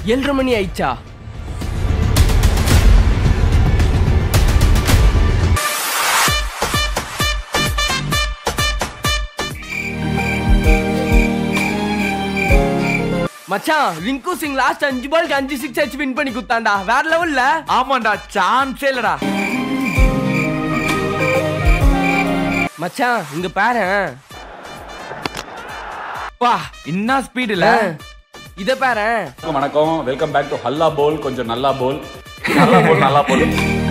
ஏழரை மணி ஆயிடுச்சா மச்சான் ரிங்கு சிங் லாஸ்ட் அஞ்சு பாலுக்கு அஞ்சு சிக்ஸ் அடிச்சு வின் பண்ணி குத்தாண்டா வேற லெவல்ல ஆமாண்டா சான்ஸே இல்லடா மச்சான் இங்க பாரு பா என்ன ஸ்பீட் இல்ல இத பாரு வணக்கம் welcome back to Halla Bol கொஞ்சம் நல்லா போல் நல்லா போல் நல்லா போல்